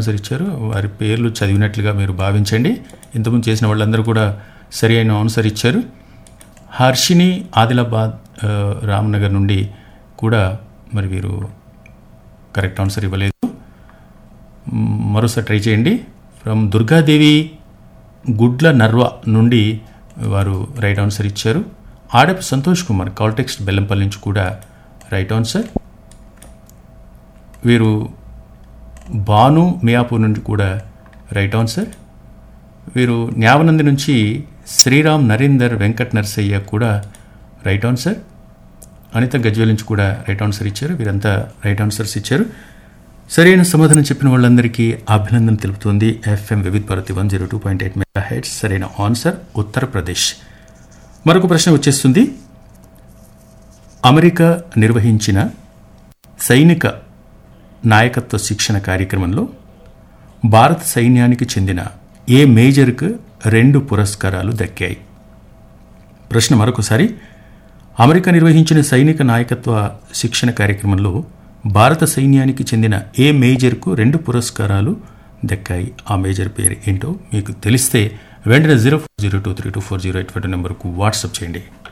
answer ఇచ్చారు వారి పేర్లు చదివినట్లుగా మీరు భావించండి ఇంతకుముందు చేసిన వాళ్ళందరూ కూడా సరి అయిన ఆన్సర్ ఇచ్చారు హర్షిని ఆదిలాబాద్ ఆ, రామ్నగర్ నుండి కూడా మరి వీరు కరెక్ట్ ఆన్సర్ ఇవ్వలేదు మ్, మరోసారి ట్రై చేయండి ఫ్రమ్ దుర్గాదేవి గుడ్ల నర్వ నుండి వారు రైట్ ఆన్సర్ ఇచ్చారు ఆడపు సంతోష్ కుమార్ కాల్టెక్స్ట్ బెల్లంపల్లి నుంచి కూడా రైట్ ఆన్సర్ వీరు భాను మియాపూర్ నుండి కూడా రైట్ ఆన్సర్ వీరు న్యావనంది నుంచి శ్రీరామ్ నరేందర్ వెంకట్ నర్సయ్య కూడా రైట్ ఆన్సర్ అనిత గజ్వేల్ నుంచి కూడా రైట్ ఆన్సర్ ఇచ్చారు వీరంతా రైట్ ఆన్సర్స్ ఇచ్చారు సరైన సమాధానం చెప్పిన వాళ్ళందరికీ అభినందన తెలుపుతోంది FM Vividh Bharati one zero two point eight megahertz సరైన ఆన్సర్ ఉత్తరప్రదేశ్ మరొక ప్రశ్న వచ్చేస్తుంది అమెరికా నిర్వహించిన సైనిక నాయకత్వ శిక్షణ కార్యక్రమంలో భారత సైన్యానికి చెందిన ఏ మేజర్కు రెండు పురస్కారాలు దక్కాయి ప్రశ్న మరొకసారి అమెరికా నిర్వహించిన సైనిక నాయకత్వ శిక్షణ కార్యక్రమంలో భారత సైన్యానికి చెందిన ఏ మేజర్కు రెండు పురస్కారాలు దక్కాయి ఆ మేజర్ పేరు ఏంటో మీకు తెలిస్తే వెంటనే zero four zero two three two four zero eight five నెంబర్కు వాట్సాప్ చేయండి